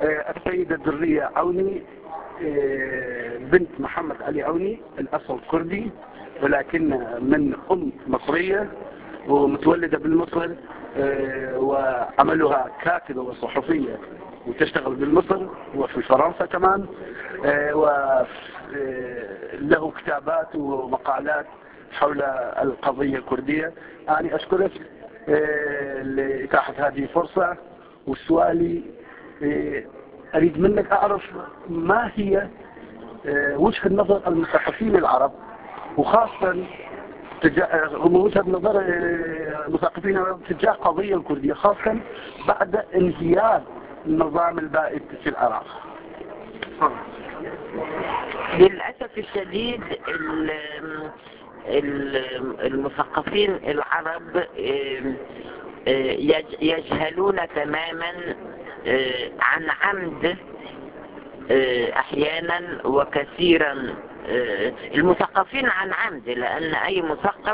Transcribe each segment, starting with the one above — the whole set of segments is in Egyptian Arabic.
آه، السيدة درية عوني آه، بنت محمد علي عوني الأصل كردي ولكن من أم مصرية ومتولدة بالمصر آه، وعملها كاتبة وصحفية وتشتغل بالمصر وفي فرنسا كمان وله كتابات ومقالات حول القضية الكردية أنا أشكرك لإتاحة هذه الفرصة وسؤالي أريد منك أعرف ما هي وجهة نظر المثقفين العرب وخاصة وجهة نظر المثقفين العرب تجاه القضية الكردية خاصة بعد انهيار النظام البائد في العراق للأسف الشديد المثقفين العرب يجهلون تماما عن عمد احيانا وكثيرا المثقفين عن عمد لان اي مثقف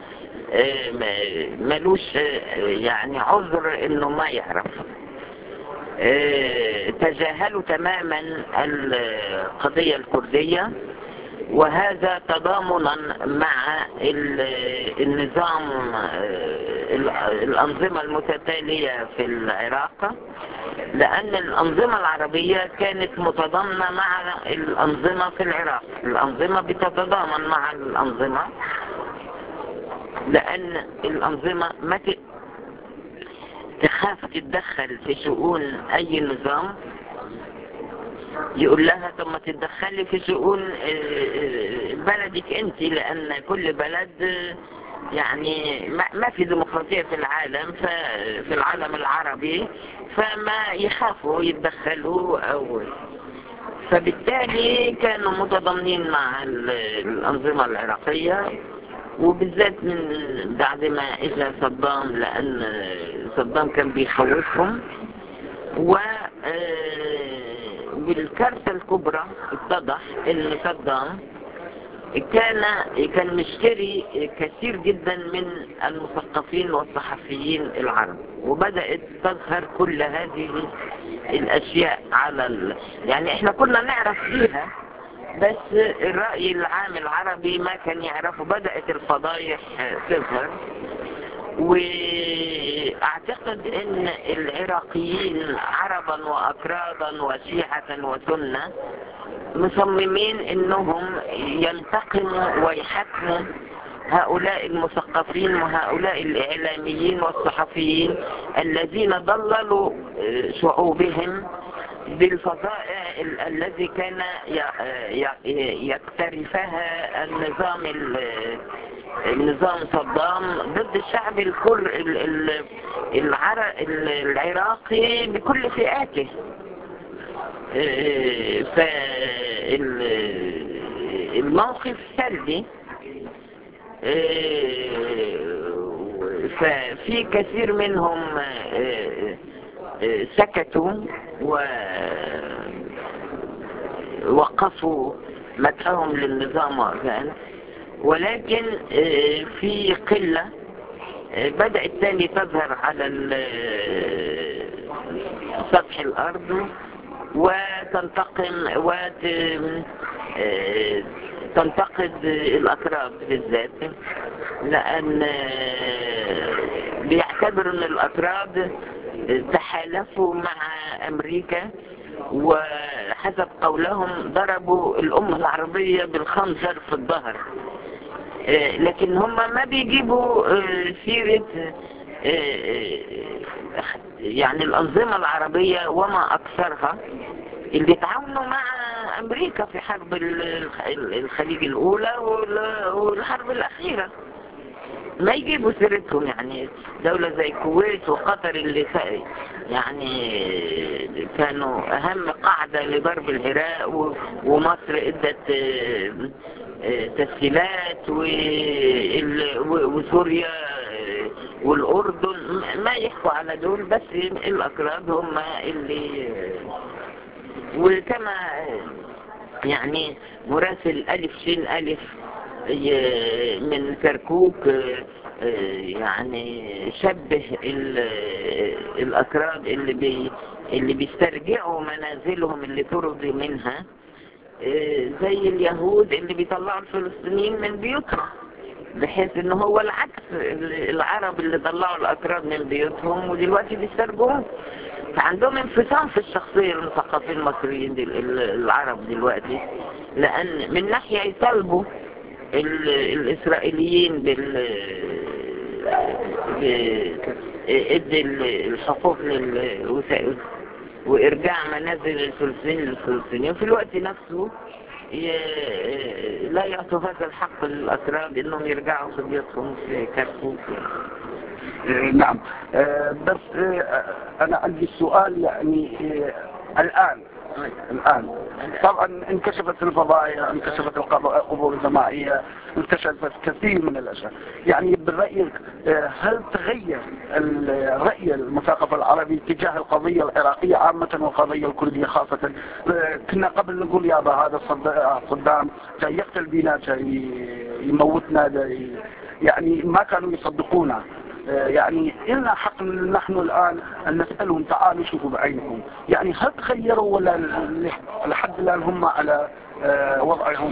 ملوش يعني عذر انه ما يعرف تجاهلوا تماما القضية الكردية وهذا تضامنا مع النظام الأنظمة المتتالية في العراق لأن الأنظمة العربية كانت متضامنة مع الأنظمة في العراق الأنظمة بتتضامن مع الأنظمة لأن الأنظمة ما تخاف تتدخل في شؤون أي نظام يقول لها طب ما تتدخلي في شؤون بلدك انت لان كل بلد يعني ما في ديمقراطية في العالم في العالم العربي فما يخافوا يتدخلوا او فبالتالي كانوا متضامنين مع الأنظمة العراقية وبالذات من بعد ما اجى صدام لأن صدام كان بيخوفهم و بالكارثة الكبرى اتضح ان صدام كان كان مشتري كثير جدا من المثقفين والصحفيين العرب وبدأت تظهر كل هذه الاشياء على ال... يعني احنا كنا نعرف بيها بس الرأي العام العربي ما كان يعرفه بدأت الفضايح تظهر واعتقد ان العراقيين عربا واكرادا وشيعة وسنة مصممين انهم ينتقموا ويحكموا هؤلاء المثقفين وهؤلاء الاعلاميين والصحفيين الذين ضللوا شعوبهم بالفضائع الذي كان يقترفها النظام النظام صدام ضد الشعب الكر العراقي بكل فئاته فالموقف سلبي ففي كثير منهم سكتوا ووقفوا مدحهم للنظام وأذان ولكن في قلة بدأت تاني تظهر على سطح الأرض وتنتقم وتنتقد الأتراك بالذات لأن بيعتبروا أن الأتراك تحالفوا مع أمريكا وحسب قولهم ضربوا الأمة العربية بالخنجر في الظهر لكن هم ما بيجيبوا سيرة يعني الأنظمة العربية وما أكثرها اللي تعاونوا مع أمريكا في حرب الخليج الأولى والحرب الأخيرة ما يجيبوا سيرتهم يعني دولة زي الكويت وقطر اللي يعني كانوا أهم قاعدة لضرب العراق ومصر ادت تسهيلات وسوريا والأردن ما يحكوا على دول بس الأكراد هم اللي وكما يعني مراسل ألف شين ألف من كركوك يعني شبه الأكراد اللي اللي بيسترجعوا منازلهم اللي طردوا منها آه، زي اليهود اللي بيطلعوا الفلسطينيين من بيوتهم بحيث ان هو العكس ال- العرب اللي طلعوا الاكراد من بيوتهم ودلوقتي بيسترجعوهم فعندهم انفصام في الشخصية المثقفين المصريين دل ال- العرب دلوقتي لان من ناحية يطالبوا ال- الاسرائيليين بال ب- ادي ال- الحقوق للوسائل وارجاع منازل الفلسطينيين للفلسطينيين وفي الوقت نفسه ي- لا يعطوا هذا الحق للأتراك انهم يرجعوا في بيوتهم في كركوك آه، نعم آه، بس آه، أنا عندي سؤال يعني آه، الآن الآن طبعا انكشفت الفضائية انكشفت القبور الجماعية انكشفت كثير من الأشياء يعني برأيك آه، هل تغير الرأي المثقف العربي تجاه القضية العراقية عامة والقضية الكردية خاصة آه، كنا قبل نقول يا با هذا صد- صدام جاي يقتل بينا جاي يموتنا جاي يعني ما كانوا يصدقونا آه، يعني إلنا حق نحن الآن أن نسألهم تعالوا شوفوا بعينكم يعني هل تغيروا ولا ل- لحد الآن هم على آه، وضعهم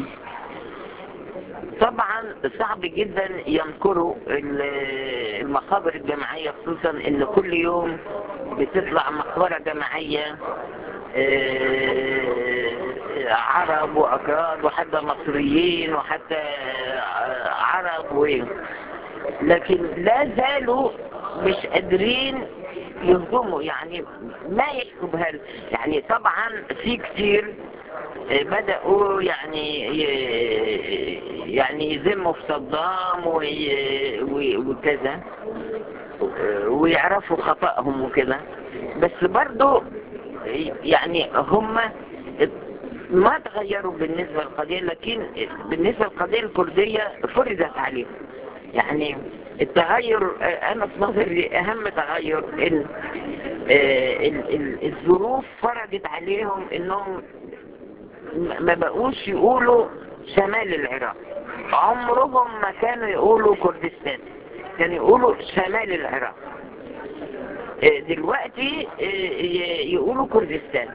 طبعا صعب جدا ينكروا ال- المقابر الجماعية خصوصا ان كل يوم بتطلع مقبرة جماعية آه، عرب واكراد وحتى مصريين وحتى آه، عرب و لكن لا زالوا مش قادرين يهضموا يعني ما يحكوا بهذا يعني طبعا في كتير آه، بدأوا يعني ي- يعني يذموا في صدام وي- وي- وكذا آه، ويعرفوا خطأهم وكده بس برضو يعني هم ما تغيروا بالنسبة للقضية لكن بالنسبة للقضية الكردية فرضت عليهم يعني التغير آه، انا في نظري اهم تغير ان آه، ال- ال- الظروف فرضت عليهم انهم م- ما بقوش يقولوا شمال العراق عمرهم ما كانوا يقولوا كردستان كانوا يقولوا شمال العراق آه، دلوقتي آه، ي- يقولوا كردستان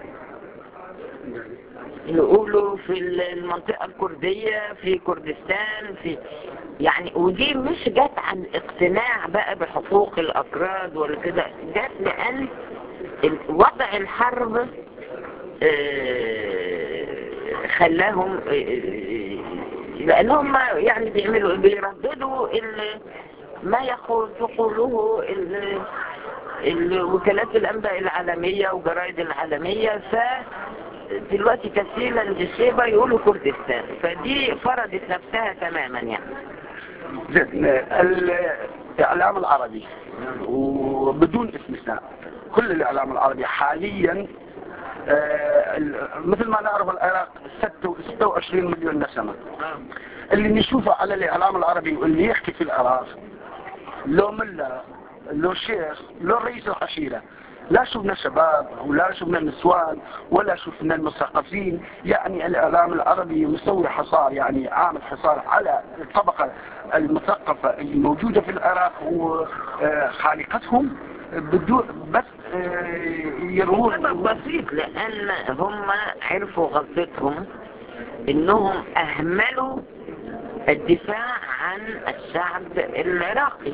يقولوا في المنطقة الكردية في كردستان في يعني ودي مش جت عن اقتناع بقى بحقوق الأكراد ولا كده جت لأن ال- وضع الحرب آه، خلاهم آه، آه، لأنهم يعني بيعملوا بيرددوا ال- ما يقول تقوله ال- الوكالات الأنباء العالمية وجرائد العالمية ف دلوقتي كثيرا للشيبة يقولوا كردستان فدي فرضت نفسها تماما يعني زين الإعلام العربي وبدون استثناء كل الإعلام العربي حاليا آه، ال- مثل ما نعرف العراق 26 مليون نسمة اللي نشوفه على الإعلام العربي واللي يحكي في العراق لو ملا لو شيخ لو رئيس العشيرة لا شفنا شباب ولا شفنا نسوان ولا شفنا المثقفين يعني الإعلام العربي مسوي حصار يعني عامل حصار على الطبقة المثقفة الموجودة في العراق وخالقتهم بدون بس آه، يروون سبب بسيط لأن هم عرفوا غلطتهم إنهم أهملوا الدفاع عن الشعب العراقي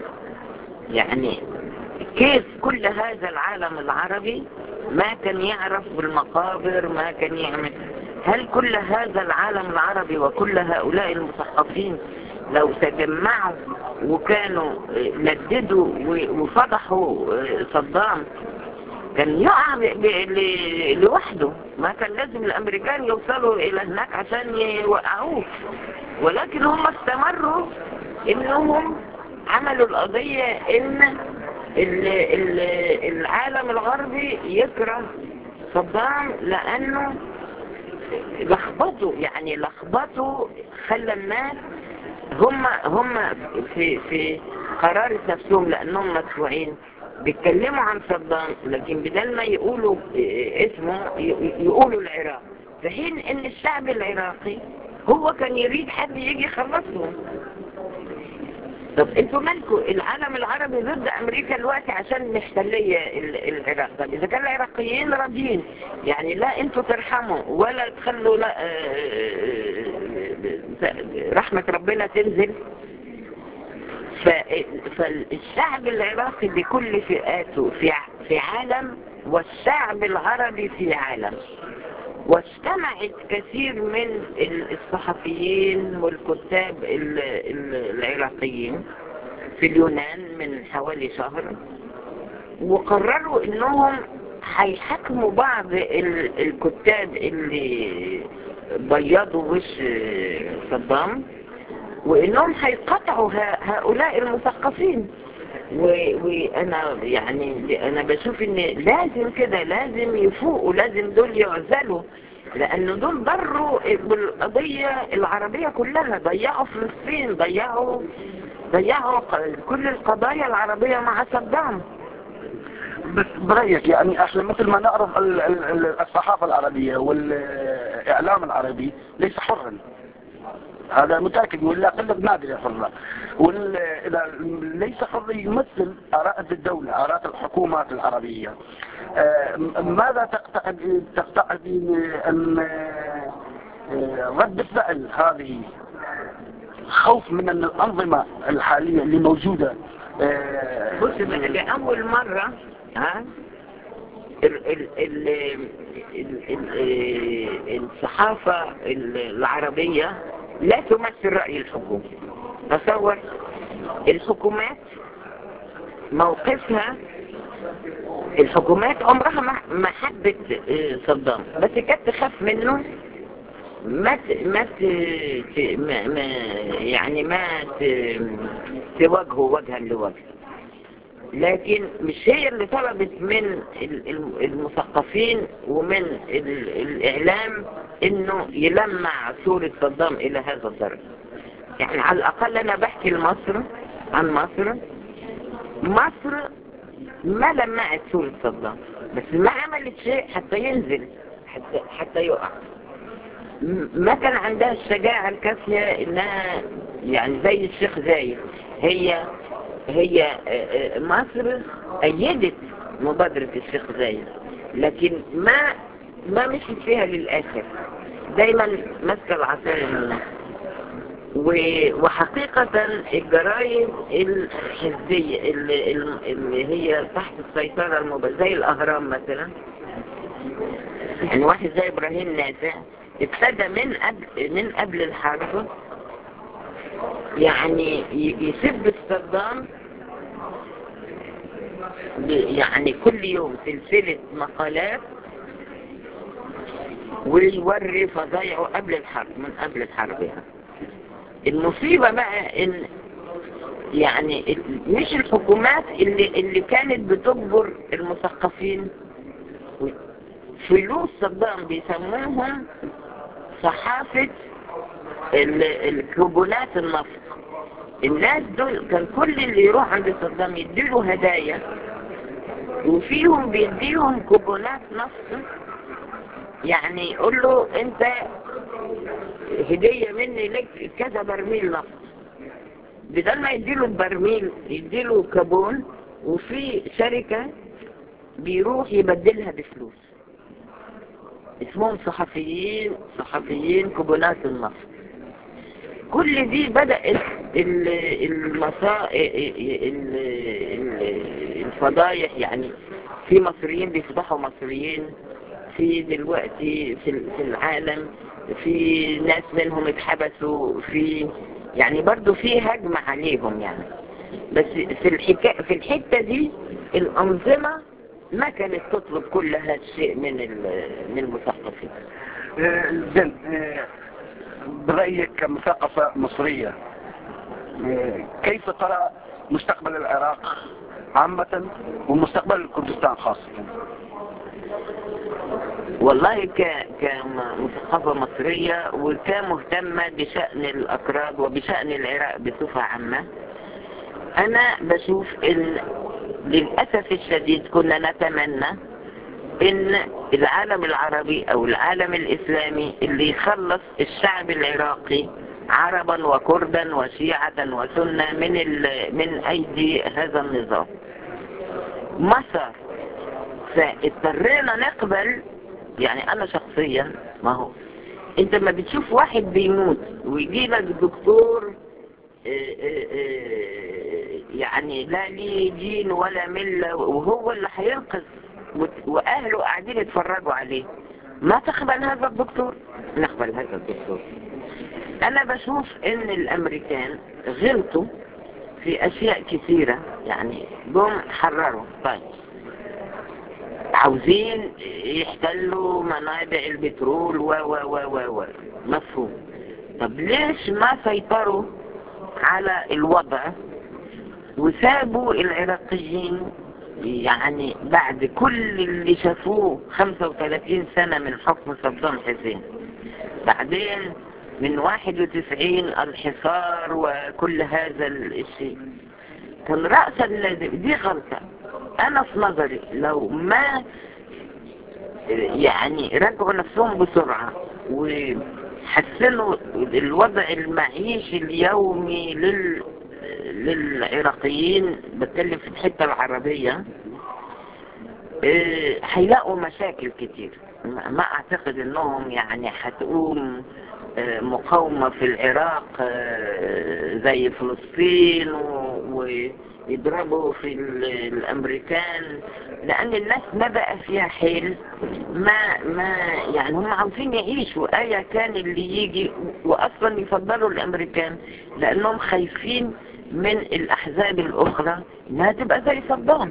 يعني كيف كل هذا العالم العربي ما كان يعرف بالمقابر ما كان يعمل هل كل هذا العالم العربي وكل هؤلاء المثقفين لو تجمعوا وكانوا آه، نددوا و- وفضحوا آه، صدام كان يقع ب- ب- ل- لوحده ما كان لازم الامريكان يوصلوا الى هناك عشان يوقعوه ولكن هم استمروا انهم عملوا القضية ان ال- ال- العالم الغربي يكره صدام لانه لخبطوا يعني لخبطوا خلى الناس هم هم في في قرارة نفسهم لانهم مدفوعين بيتكلموا عن صدام لكن بدل ما يقولوا إيه اسمه ي- يقولوا العراق في حين ان الشعب العراقي هو كان يريد حد يجي يخلصهم طب انتوا مالكوا العالم العربي ضد امريكا دلوقتي عشان محتلية ال- العراق طب اذا كان العراقيين راضيين يعني لا انتوا ترحموا ولا تخلوا لا آه، رحمة ربنا تنزل ف- فالشعب العراقي بكل فئاته في ع- في عالم والشعب العربي في عالم واجتمعت كثير من ال- الصحفيين والكتاب ال- ال- العراقيين في اليونان من حوالي شهر وقرروا انهم هيحاكموا بعض ال- الكتاب اللي بيضوا وش صدام وانهم هيقطعوا ه- هؤلاء المثقفين و- وانا يعني انا بشوف ان لازم كده لازم يفوقوا لازم دول يعزلوا لان دول ضروا بالقضية العربية كلها ضيعوا فلسطين ضيعوا ضيعوا ق- كل القضايا العربية مع صدام بس برأيك يعني احنا مثل ما نعرف ال- ال- ال- الصحافة العربية والاعلام العربي ليس حرا هذا متأكد ولا قلة نادرة حرة وإذا ليس حر يمثل آراء الدولة آراء الحكومات العربية آه، ماذا تعتقد تعتقدين أن آه، رد الفعل هذه خوف من أن الأنظمة الحالية اللي موجودة آه، بص بقى لأول مرة ها ال ال ال ال ال الصحافة ال- العربية لا تمثل رأي الحكومة تصور الحكومات موقفها الحكومات عمرها ما ما حبت آه، صدام بس كانت تخاف منه ما ت... ما, ت... ت... ما... ما يعني ما ت... تواجهه وجها لوجه لكن مش هي اللي طلبت من ال- ال- المثقفين ومن ال... الإعلام انه يلمع صورة صدام الى هذا الدرجة يعني على الاقل انا بحكي لمصر عن مصر مصر ما لمعت صورة صدام بس ما عملت شيء حتى ينزل حتى, حتى يقع م- ما كان عندها الشجاعة الكافية انها يعني زي الشيخ زايد هي هي آه، آه، مصر ايدت مبادرة الشيخ زايد لكن ما ما مشيت فيها للاخر دايما ماسكة العصاية من النص و- وحقيقة الجرائم الحزبية اللي, اللي هي تحت السيطرة المباشرة زي الأهرام مثلا يعني واحد زي إبراهيم نافع ابتدى من قبل من قبل الحرب يعني ي- يسب صدام ب- يعني كل يوم سلسلة مقالات ويوري فضايعه قبل الحرب من قبل الحرب يعني المصيبة بقى ان يعني ال- مش الحكومات اللي, اللي كانت بتجبر المثقفين فلوس صدام بيسموهم صحافة ال- الكوبونات النفط الناس دول كان كل اللي يروح عند صدام يديله هدايا وفيهم بيديهم كوبونات نفط يعني يقول له انت هدية مني لك كذا برميل نفط بدل ما يديله البرميل يديله كابون وفي شركة بيروح يبدلها بفلوس اسمهم صحفيين صحفيين كوبونات النفط كل دي بدأت ال- المسا... ال- ال- الفضايح يعني في مصريين بيفضحوا مصريين في دلوقتي في ال- في العالم في ناس منهم اتحبسوا في يعني برضو في هجمة عليهم يعني بس في الحكا... في الحتة دي الأنظمة ما كانت تطلب كل هذا الشيء من ال- من المثقفين آه، زين آه، برأيك كمثقفة مصرية آه، كيف ترى مستقبل العراق عامة ومستقبل كردستان خاصة والله ك... كمثقفة مصرية وكمهتمة بشأن الأكراد وبشأن العراق بصفة عامة أنا بشوف إن للأسف الشديد كنا نتمنى إن العالم العربي أو العالم الإسلامي اللي يخلص الشعب العراقي عربا وكردا وشيعة وسنة من ال... من أيدي هذا النظام مصر فاضطرينا نقبل يعني أنا شخصيا ما هو أنت ما بتشوف واحد بيموت ويجي لك دكتور يعني لا ليه دين ولا ملة وهو اللي هينقذ وأهله قاعدين يتفرجوا عليه ما تقبل هذا الدكتور نقبل هذا الدكتور أنا بشوف إن الأمريكان غلطوا في أشياء كثيرة يعني جم حرروا طيب عاوزين يحتلوا منابع البترول و و و و و مفهوم طب ليش ما سيطروا على الوضع وسابوا العراقيين يعني بعد كل اللي شافوه 35 سنة من حكم صدام حسين بعدين من 91 الحصار وكل هذا الشيء كان رأسا لازم دي غلطة أنا في نظري لو ما يعني رجعوا نفسهم بسرعة وحسنوا الوضع المعيشي اليومي لل للعراقيين بتكلم في الحتة العربية هيلاقوا مشاكل كتير ما اعتقد انهم يعني هتقوم مقاومة في العراق زي فلسطين ويضربوا في الامريكان لان الناس ما بقى فيها حيل ما ما يعني هم عاوزين يعيشوا ايا كان اللي يجي واصلا يفضلوا الامريكان لانهم خايفين من الاحزاب الاخرى انها تبقى زي صدام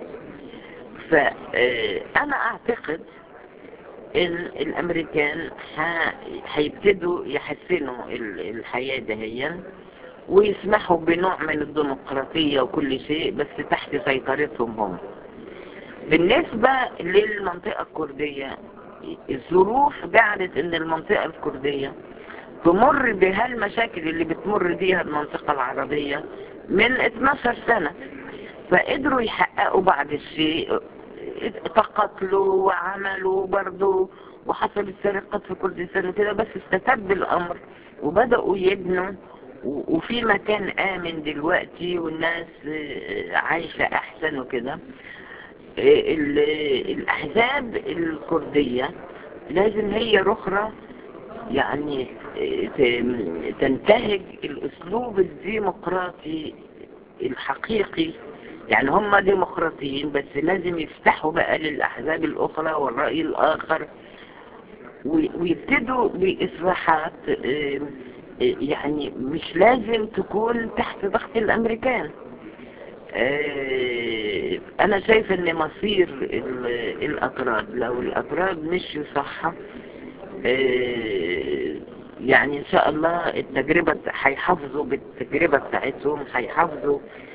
فانا اعتقد ان الامريكان هيبتدوا يحسنوا الحياة دهيا ويسمحوا بنوع من الديمقراطية وكل شيء بس تحت سيطرتهم هم بالنسبة للمنطقة الكردية الظروف جعلت ان المنطقة الكردية تمر بهالمشاكل اللي بتمر بيها المنطقة العربية من 12 سنة فقدروا يحققوا بعض الشيء تقتلوا وعملوا برضو وحصلت سرقات في كردستان وكده بس استتب الامر وبدأوا يبنوا وفي مكان امن دلوقتي والناس عايشة احسن وكده الاحزاب الكردية لازم هي رخرة يعني تنتهج الاسلوب الديمقراطي الحقيقي يعني هم ديمقراطيين بس لازم يفتحوا بقى للأحزاب الأخرى والرأي الآخر ويبتدوا بإصلاحات يعني مش لازم تكون تحت ضغط الأمريكان أنا شايف أن مصير الأطراد لو الأطراد مشوا صح يعني إن شاء الله التجربة هيحافظوا بالتجربة بتاعتهم هيحافظوا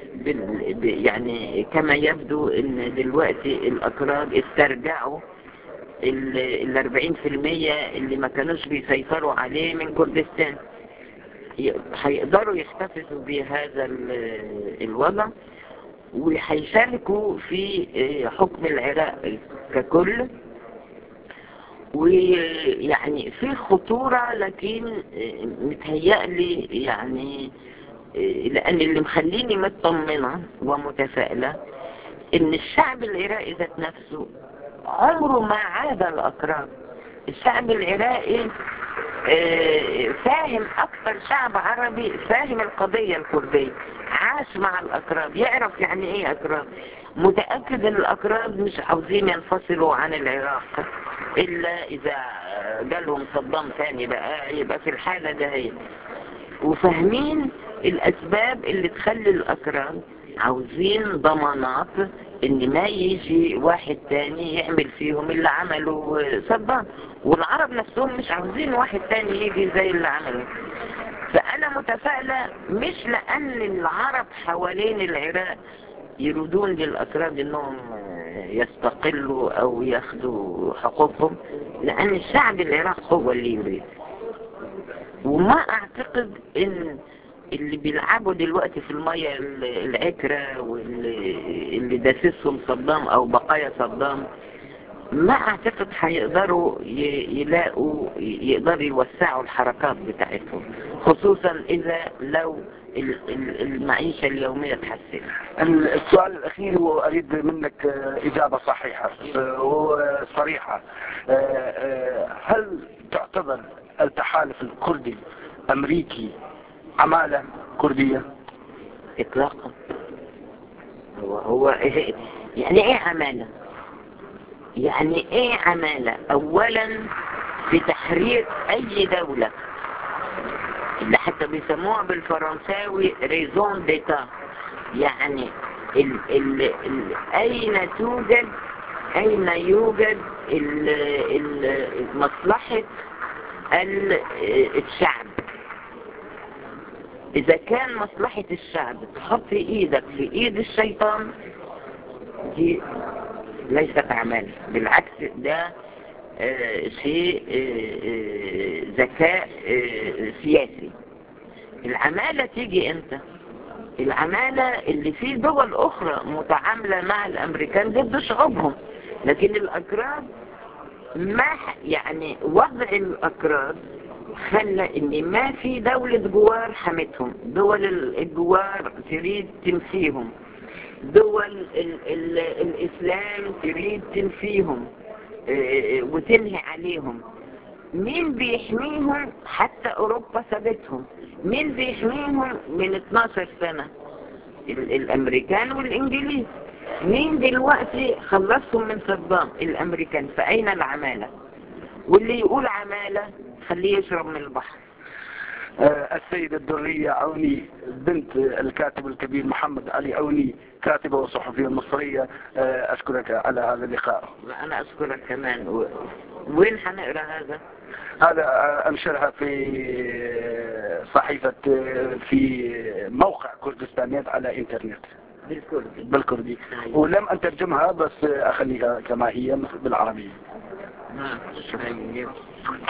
يعني كما يبدو ان دلوقتي الاكراد استرجعوا ال 40% اللي ما كانوش بيسيطروا عليه من كردستان هيقدروا يحتفظوا بهذا الوضع وهيشاركوا في حكم العراق ككل ويعني في خطورة لكن متهيألي يعني لأن اللي مخليني مطمنة ومتفائلة إن الشعب العراقي ذات نفسه عمره ما عاد الأكراد الشعب العراقي فاهم أكثر شعب عربي فاهم القضية الكردية عاش مع الأكراد يعرف يعني إيه أكراد متأكد إن الأكراد مش عاوزين ينفصلوا عن العراق إلا إذا جالهم صدام ثاني بقى يبقى في الحالة ده هي وفاهمين الاسباب اللي تخلي الاكراد عاوزين ضمانات ان ما يجي واحد تاني يعمل فيهم اللي عمله صدام والعرب نفسهم مش عاوزين واحد تاني يجي زي اللي عمله فانا متفائلة مش لان العرب حوالين العراق يريدون للأكراد انهم يستقلوا او ياخدوا حقوقهم لان الشعب العراق هو اللي يريد وما اعتقد ان اللي بيلعبوا دلوقتي في المية العكرة واللي اللي داسسهم صدام او بقايا صدام ما اعتقد هيقدروا ي- يلاقوا يقدروا يوسعوا الحركات بتاعتهم خصوصا اذا لو ال- ال- المعيشة اليومية تحسن السؤال الأخير وأريد منك آه، إجابة صحيحة آه، وصريحة آه، آه، هل تعتبر التحالف الكردي أمريكي عمالة كردية؟ اطلاقا هو هو إيه يعني ايه عمالة يعني ايه عمالة اولا في تحرير اي دولة اللي حتى بيسموها بالفرنساوي ريزون ديتا يعني ال ال ال اين توجد اين يوجد ال ال مصلحة ال- الشعب إذا كان مصلحة الشعب تحط إيدك في إيد الشيطان دي ليست أعمال بالعكس ده آه، شيء آه، آه، ذكاء آه، سياسي العمالة تيجي امتى العمالة اللي في دول أخرى متعاملة مع الأمريكان ضد شعوبهم لكن الأكراد ما ح- يعني وضع الأكراد خلى ان ما في دولة جوار حمتهم دول ال- الجوار تريد تنفيهم دول ال ال الاسلام تريد تنفيهم آه، وتنهي عليهم مين بيحميهم حتى اوروبا سابتهم مين بيحميهم من 12 سنة ال الامريكان والانجليز مين دلوقتي خلصهم من صدام الامريكان فاين العمالة واللي يقول عمالة خليه يشرب من البحر آه، السيدة الدرية عوني بنت الكاتب الكبير محمد علي عوني كاتبة وصحفية مصرية آه، أشكرك على هذا اللقاء انا اشكرك كمان و... وين حنقرا هذا هذا آه، أنشرها في صحيفة آه، في موقع كردستانيات على إنترنت بالكردي بالكردي ولم أترجمها بس أخليها كما هي بالعربية نعم